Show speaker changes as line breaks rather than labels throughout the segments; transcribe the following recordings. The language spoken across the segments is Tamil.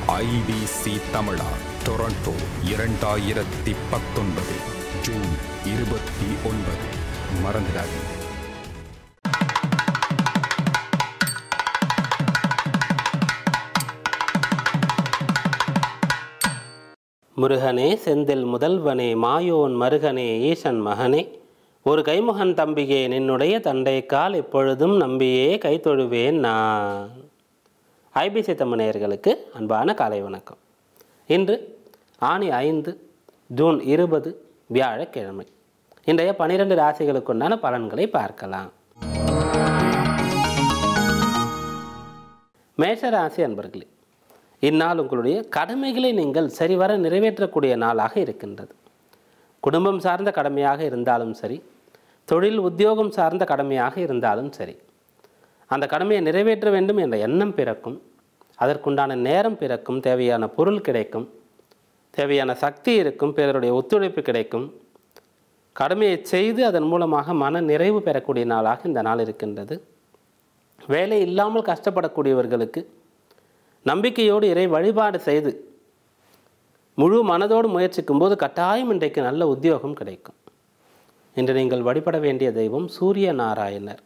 ஐபிசி தமிழா டொரண்டோ இரண்டாயிரத்தி பத்தொன்பது ஜூன் இருபத்தி ஒன்பது மறந்துடாதீங்க
முருகனே செந்தில் முதல்வனே மாயோன் மருகனே ஈசன் மகனே ஒரு கைமுகன் தம்பியே நின்னுடைய தண்டைக்கால் எப்பொழுதும் நம்பியே கைத்தொழுவேன் நான் ஐபிசி தமிழர்களுக்கு அன்பான காலை வணக்கம் இன்று ஆணி ஐந்து ஜூன் இருபது வியாழக்கிழமை இன்றைய பனிரெண்டு ராசிகளுக்குண்டான பலன்களை பார்க்கலாம் மேஷ ராசி அன்பர்களே இந்நாள் உங்களுடைய கடமைகளை நீங்கள் சரிவர நிறைவேற்றக்கூடிய நாளாக இருக்கின்றது குடும்பம் சார்ந்த கடமையாக இருந்தாலும் சரி தொழில் உத்தியோகம் சார்ந்த கடமையாக இருந்தாலும் சரி அந்த கடமையை நிறைவேற்ற வேண்டும் என்ற எண்ணம் பிறக்கும் அதற்குண்டான நேரம் பிறக்கும் தேவையான பொருள் கிடைக்கும் தேவையான சக்தி இருக்கும் பிறருடைய ஒத்துழைப்பு கிடைக்கும் கடமையை செய்து அதன் மூலமாக மன நிறைவு பெறக்கூடிய நாளாக இந்த நாள் இருக்கின்றது வேலை இல்லாமல் கஷ்டப்படக்கூடியவர்களுக்கு நம்பிக்கையோடு இறை வழிபாடு செய்து முழு மனதோடு முயற்சிக்கும் போது கட்டாயம் இன்றைக்கு நல்ல உத்தியோகம் கிடைக்கும் இன்று நீங்கள் வழிபட வேண்டிய தெய்வம் சூரிய நாராயணர்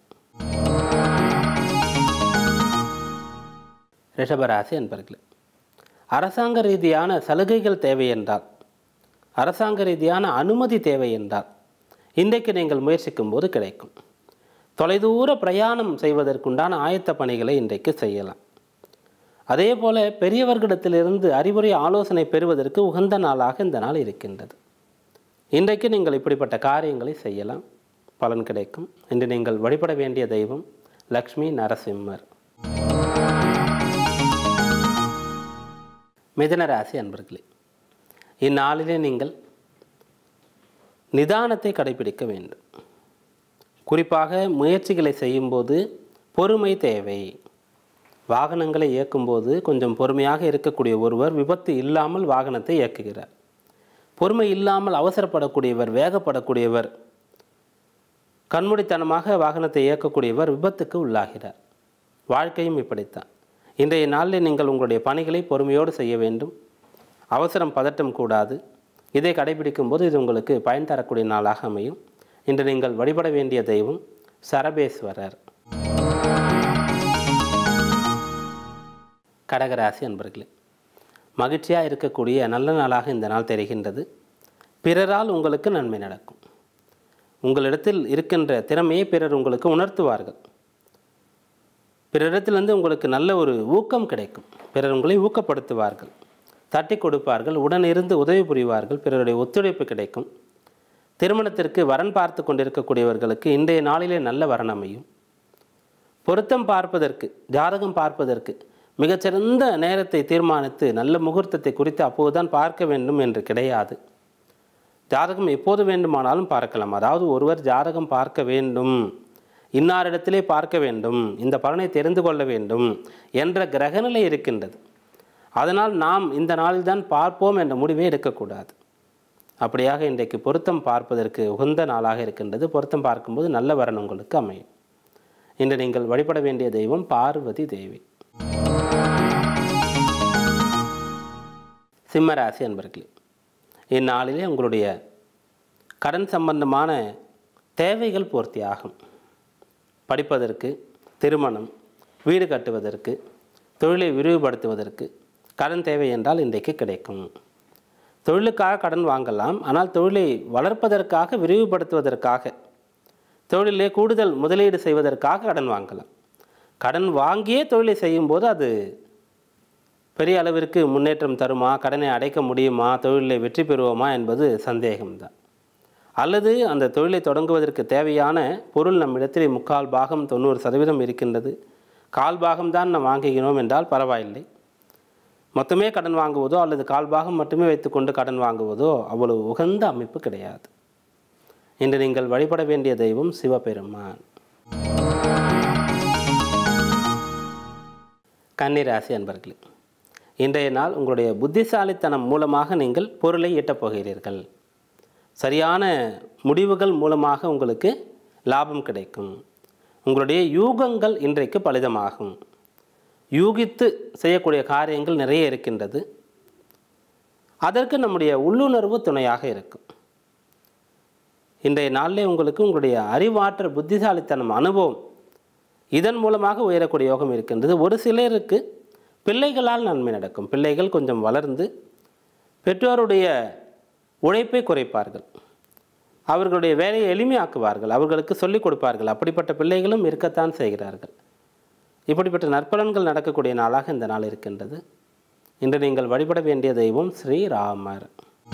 ரிஷபராசி என்பர்களே அரசாங்க ரீதியான சலுகைகள் தேவை என்றால் அரசாங்க ரீதியான அனுமதி தேவை என்றால் இன்றைக்கு நீங்கள் முயற்சிக்கும் போது கிடைக்கும் தொலைதூர பிரயாணம் செய்வதற்குண்டான ஆயத்த பணிகளை இன்றைக்கு செய்யலாம் அதே போல பெரியவர்களிடத்திலிருந்து அறிவுரை ஆலோசனை பெறுவதற்கு உகந்த நாளாக இந்த நாள் இருக்கின்றது இன்றைக்கு நீங்கள் இப்படிப்பட்ட காரியங்களை செய்யலாம் பலன் கிடைக்கும் இன்று நீங்கள் வழிபட வேண்டிய தெய்வம் லக்ஷ்மி நரசிம்மர் மிதன ராசி அன்பர்களே இந்நாளிலே நீங்கள் நிதானத்தை கடைபிடிக்க வேண்டும் குறிப்பாக முயற்சிகளை செய்யும்போது பொறுமை தேவை வாகனங்களை இயக்கும்போது கொஞ்சம் பொறுமையாக இருக்கக்கூடிய ஒருவர் விபத்து இல்லாமல் வாகனத்தை இயக்குகிறார் பொறுமை இல்லாமல் அவசரப்படக்கூடியவர் வேகப்படக்கூடியவர் கண்மூடித்தனமாக வாகனத்தை இயக்கக்கூடியவர் விபத்துக்கு உள்ளாகிறார் வாழ்க்கையும் இப்படித்தான் இன்றைய நாளில் நீங்கள் உங்களுடைய பணிகளை பொறுமையோடு செய்ய வேண்டும் அவசரம் பதட்டம் கூடாது இதை கடைபிடிக்கும் போது இது உங்களுக்கு பயன் தரக்கூடிய நாளாக அமையும் இன்று நீங்கள் வழிபட வேண்டிய தெய்வம் சரபேஸ்வரர் கடகராசி அன்பர்களே மகிழ்ச்சியாக இருக்கக்கூடிய நல்ல நாளாக இந்த நாள் தெரிகின்றது பிறரால் உங்களுக்கு நன்மை நடக்கும் உங்களிடத்தில் இருக்கின்ற திறமையை பிறர் உங்களுக்கு உணர்த்துவார்கள் பிறரிடத்திலிருந்து உங்களுக்கு நல்ல ஒரு ஊக்கம் கிடைக்கும் பிறர் உங்களை ஊக்கப்படுத்துவார்கள் தட்டி கொடுப்பார்கள் உடன் இருந்து உதவி புரிவார்கள் பிறருடைய ஒத்துழைப்பு கிடைக்கும் திருமணத்திற்கு வரன் பார்த்து கொண்டிருக்கக்கூடியவர்களுக்கு இன்றைய நாளிலே நல்ல வரன் அமையும் பொருத்தம் பார்ப்பதற்கு ஜாதகம் பார்ப்பதற்கு மிகச்சிறந்த நேரத்தை தீர்மானித்து நல்ல முகூர்த்தத்தை குறித்து அப்போதுதான் பார்க்க வேண்டும் என்று கிடையாது ஜாதகம் எப்போது வேண்டுமானாலும் பார்க்கலாம் அதாவது ஒருவர் ஜாதகம் பார்க்க வேண்டும் இன்னாரிடத்திலே பார்க்க வேண்டும் இந்த பலனை தெரிந்து கொள்ள வேண்டும் என்ற கிரகநிலை இருக்கின்றது அதனால் நாம் இந்த நாளில் தான் பார்ப்போம் என்ற முடிவே எடுக்கக்கூடாது அப்படியாக இன்றைக்கு பொருத்தம் பார்ப்பதற்கு உகந்த நாளாக இருக்கின்றது பொருத்தம் பார்க்கும்போது நல்ல வரன் உங்களுக்கு அமையும் இன்று நீங்கள் வழிபட வேண்டிய தெய்வம் பார்வதி தேவி சிம்மராசி அன்பர்களே இந்நாளிலே உங்களுடைய கடன் சம்பந்தமான தேவைகள் பூர்த்தியாகும் படிப்பதற்கு திருமணம் வீடு கட்டுவதற்கு தொழிலை விரிவுபடுத்துவதற்கு கடன் தேவை என்றால் இன்றைக்கு கிடைக்கும் தொழிலுக்காக கடன் வாங்கலாம் ஆனால் தொழிலை வளர்ப்பதற்காக விரிவுபடுத்துவதற்காக தொழிலே கூடுதல் முதலீடு செய்வதற்காக கடன் வாங்கலாம் கடன் வாங்கியே தொழிலை செய்யும்போது அது பெரிய அளவிற்கு முன்னேற்றம் தருமா கடனை அடைக்க முடியுமா தொழிலில் வெற்றி பெறுவோமா என்பது சந்தேகம்தான் அல்லது அந்த தொழிலை தொடங்குவதற்கு தேவையான பொருள் நம்மிடத்திலே முக்கால் பாகம் தொண்ணூறு சதவீதம் இருக்கின்றது கால் பாகம்தான் நாம் வாங்குகிறோம் என்றால் பரவாயில்லை மொத்தமே கடன் வாங்குவதோ அல்லது கால் பாகம் மட்டுமே வைத்துக்கொண்டு கடன் வாங்குவதோ அவ்வளவு உகந்த அமைப்பு கிடையாது இன்று நீங்கள் வழிபட வேண்டிய தெய்வம் சிவபெருமான் கன்னிராசி அன்பர்களே இன்றைய நாள் உங்களுடைய புத்திசாலித்தனம் மூலமாக நீங்கள் பொருளை ஈட்டப் போகிறீர்கள் சரியான முடிவுகள் மூலமாக உங்களுக்கு லாபம் கிடைக்கும் உங்களுடைய யூகங்கள் இன்றைக்கு பலிதமாகும் யூகித்து செய்யக்கூடிய காரியங்கள் நிறைய இருக்கின்றது அதற்கு நம்முடைய உள்ளுணர்வு துணையாக இருக்கும் இன்றைய நாளிலே உங்களுக்கு உங்களுடைய அறிவாற்றல் புத்திசாலித்தனம் அனுபவம் இதன் மூலமாக உயரக்கூடிய யோகம் இருக்கின்றது ஒரு சிலருக்கு பிள்ளைகளால் நன்மை நடக்கும் பிள்ளைகள் கொஞ்சம் வளர்ந்து பெற்றோருடைய உழைப்பை குறைப்பார்கள் அவர்களுடைய வேலையை எளிமையாக்குவார்கள் அவர்களுக்கு சொல்லிக் கொடுப்பார்கள் அப்படிப்பட்ட பிள்ளைகளும் இருக்கத்தான் செய்கிறார்கள் இப்படிப்பட்ட நற்பலன்கள் நடக்கக்கூடிய நாளாக இந்த நாள் இருக்கின்றது இன்று நீங்கள் வழிபட வேண்டிய தெய்வம் ஸ்ரீராமர்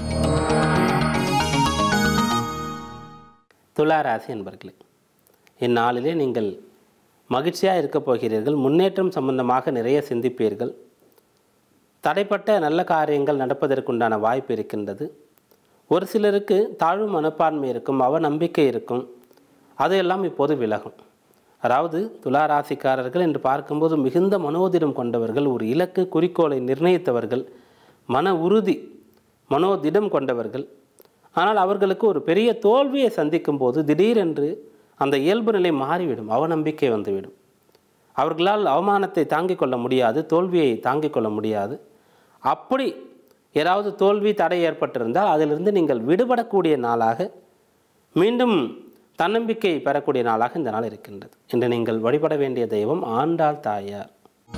துலா ராசி என்பர்களே இந்நாளிலே நீங்கள் மகிழ்ச்சியாக இருக்கப் போகிறீர்கள் முன்னேற்றம் சம்பந்தமாக நிறைய சிந்திப்பீர்கள் தடைப்பட்ட நல்ல காரியங்கள் நடப்பதற்குண்டான வாய்ப்பு இருக்கின்றது ஒரு சிலருக்கு தாழ்வு மனப்பான்மை இருக்கும் அவ நம்பிக்கை இருக்கும் அதையெல்லாம் இப்போது விலகும் அதாவது துலா ராசிக்காரர்கள் என்று பார்க்கும்போது மிகுந்த மனோதிடம் கொண்டவர்கள் ஒரு இலக்கு குறிக்கோளை நிர்ணயித்தவர்கள் மன உறுதி மனோதிடம் கொண்டவர்கள் ஆனால் அவர்களுக்கு ஒரு பெரிய தோல்வியை சந்திக்கும் போது திடீரென்று அந்த இயல்பு நிலை மாறிவிடும் அவநம்பிக்கை வந்துவிடும் அவர்களால் அவமானத்தை தாங்கிக் கொள்ள முடியாது தோல்வியை தாங்கிக் கொள்ள முடியாது அப்படி ஏதாவது தோல்வி தடை ஏற்பட்டிருந்தால் அதிலிருந்து நீங்கள் விடுபடக்கூடிய நாளாக மீண்டும் தன்னம்பிக்கை பெறக்கூடிய நாளாக இந்த நாள் இருக்கின்றது இன்று நீங்கள் வழிபட வேண்டிய தெய்வம் ஆண்டாள் தாயார்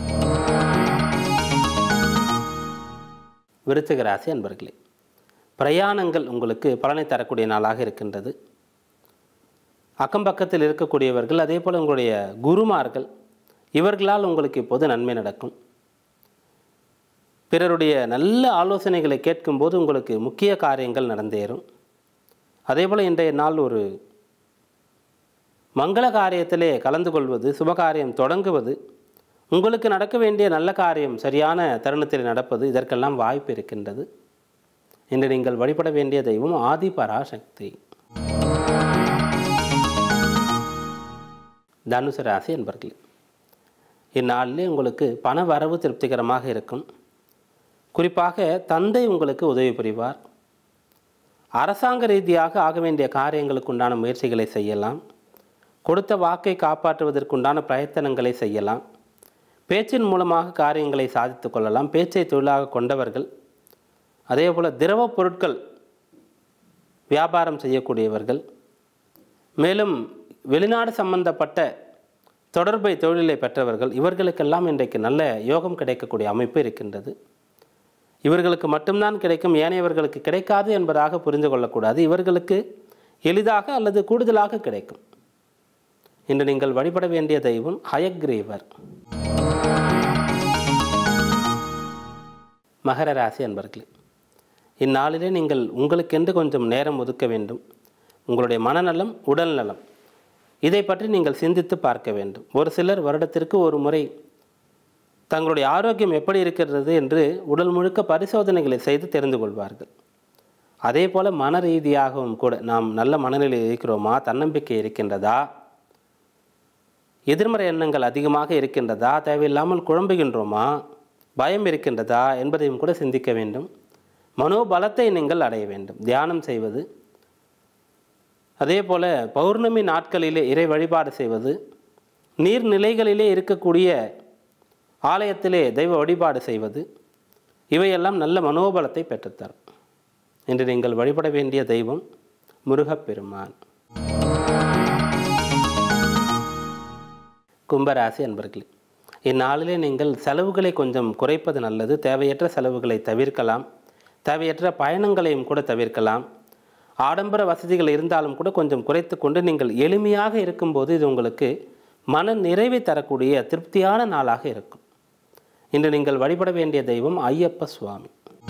விருச்சிக ராசி அன்பர்களே பிரயாணங்கள் உங்களுக்கு பலனை தரக்கூடிய நாளாக இருக்கின்றது அக்கம் பக்கத்தில் இருக்கக்கூடியவர்கள் அதே போல் உங்களுடைய குருமார்கள் இவர்களால் உங்களுக்கு இப்போது நன்மை நடக்கும் பிறருடைய நல்ல ஆலோசனைகளை கேட்கும்போது உங்களுக்கு முக்கிய காரியங்கள் நடந்தேறும் அதே போல் இன்றைய நாள் ஒரு மங்கள காரியத்திலே கலந்து கொள்வது சுபகாரியம் தொடங்குவது உங்களுக்கு நடக்க வேண்டிய நல்ல காரியம் சரியான தருணத்தில் நடப்பது இதற்கெல்லாம் வாய்ப்பு இருக்கின்றது இன்று நீங்கள் வழிபட வேண்டிய தெய்வம் ஆதி பராசக்தி தனுசு ராசி என்பர்களே இந்நாளிலே உங்களுக்கு பண வரவு திருப்திகரமாக இருக்கும் குறிப்பாக தந்தை உங்களுக்கு உதவி புரிவார் அரசாங்க ரீதியாக ஆக வேண்டிய காரியங்களுக்கு உண்டான முயற்சிகளை செய்யலாம் கொடுத்த வாக்கை காப்பாற்றுவதற்குண்டான பிரயத்தனங்களை செய்யலாம் பேச்சின் மூலமாக காரியங்களை சாதித்து கொள்ளலாம் பேச்சை தொழிலாக கொண்டவர்கள் அதே போல் திரவ பொருட்கள் வியாபாரம் செய்யக்கூடியவர்கள் மேலும் வெளிநாடு சம்பந்தப்பட்ட தொடர்பை தொழிலை பெற்றவர்கள் இவர்களுக்கெல்லாம் இன்றைக்கு நல்ல யோகம் கிடைக்கக்கூடிய அமைப்பு இருக்கின்றது இவர்களுக்கு மட்டும்தான் கிடைக்கும் ஏனையவர்களுக்கு கிடைக்காது என்பதாக புரிந்து கொள்ளக்கூடாது இவர்களுக்கு எளிதாக அல்லது கூடுதலாக கிடைக்கும் இன்று நீங்கள் வழிபட வேண்டிய தெய்வம் ஹயக்ரீவர் மகர ராசி அன்பர்களே இந்நாளிலே நீங்கள் உங்களுக்கென்று கொஞ்சம் நேரம் ஒதுக்க வேண்டும் உங்களுடைய மனநலம் உடல் நலம் இதை பற்றி நீங்கள் சிந்தித்து பார்க்க வேண்டும் ஒரு சிலர் வருடத்திற்கு ஒரு முறை தங்களுடைய ஆரோக்கியம் எப்படி இருக்கிறது என்று உடல் முழுக்க பரிசோதனைகளை செய்து தெரிந்து கொள்வார்கள் அதே போல் மன ரீதியாகவும் கூட நாம் நல்ல மனநிலையில் இருக்கிறோமா தன்னம்பிக்கை இருக்கின்றதா எதிர்மறை எண்ணங்கள் அதிகமாக இருக்கின்றதா தேவையில்லாமல் குழம்புகின்றோமா பயம் இருக்கின்றதா என்பதையும் கூட சிந்திக்க வேண்டும் மனோபலத்தை நீங்கள் அடைய வேண்டும் தியானம் செய்வது அதே போல் பௌர்ணமி நாட்களிலே இறை வழிபாடு செய்வது நீர்நிலைகளிலே இருக்கக்கூடிய ஆலயத்திலே தெய்வ வழிபாடு செய்வது இவையெல்லாம் நல்ல மனோபலத்தை பெற்றுத்தரும் இன்று நீங்கள் வழிபட வேண்டிய தெய்வம் முருகப்பெருமான் கும்பராசி அன்பர்களே இந்நாளிலே நீங்கள் செலவுகளை கொஞ்சம் குறைப்பது நல்லது தேவையற்ற செலவுகளை தவிர்க்கலாம் தேவையற்ற பயணங்களையும் கூட தவிர்க்கலாம் ஆடம்பர வசதிகள் இருந்தாலும் கூட கொஞ்சம் குறைத்து கொண்டு நீங்கள் எளிமையாக இருக்கும்போது இது உங்களுக்கு மன நிறைவை தரக்கூடிய திருப்தியான நாளாக இருக்கும் இன்று நீங்கள் வழிபட வேண்டிய தெய்வம் ஐயப்ப சுவாமி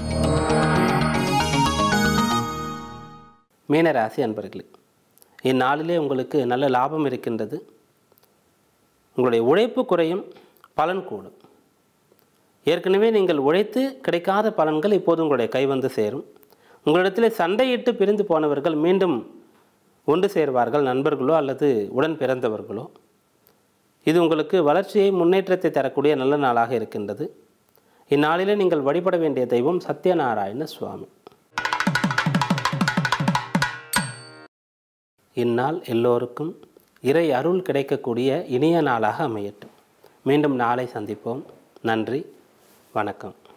மீனராசி அன்பர்களே இந்நாளிலே உங்களுக்கு நல்ல லாபம் இருக்கின்றது உங்களுடைய உழைப்பு குறையும் பலன் கூடும் ஏற்கனவே நீங்கள் உழைத்து கிடைக்காத பலன்கள் இப்போது உங்களுடைய கை வந்து சேரும் உங்களிடத்தில் சண்டையிட்டு பிரிந்து போனவர்கள் மீண்டும் ஒன்று சேர்வார்கள் நண்பர்களோ அல்லது உடன் பிறந்தவர்களோ இது உங்களுக்கு வளர்ச்சியை முன்னேற்றத்தை தரக்கூடிய நல்ல நாளாக இருக்கின்றது இந்நாளிலே நீங்கள் வழிபட வேண்டிய தெய்வம் சத்யநாராயண சுவாமி இந்நாள் எல்லோருக்கும் இறை அருள் கிடைக்கக்கூடிய இனிய நாளாக அமையட்டும் மீண்டும் நாளை சந்திப்போம் நன்றி வணக்கம்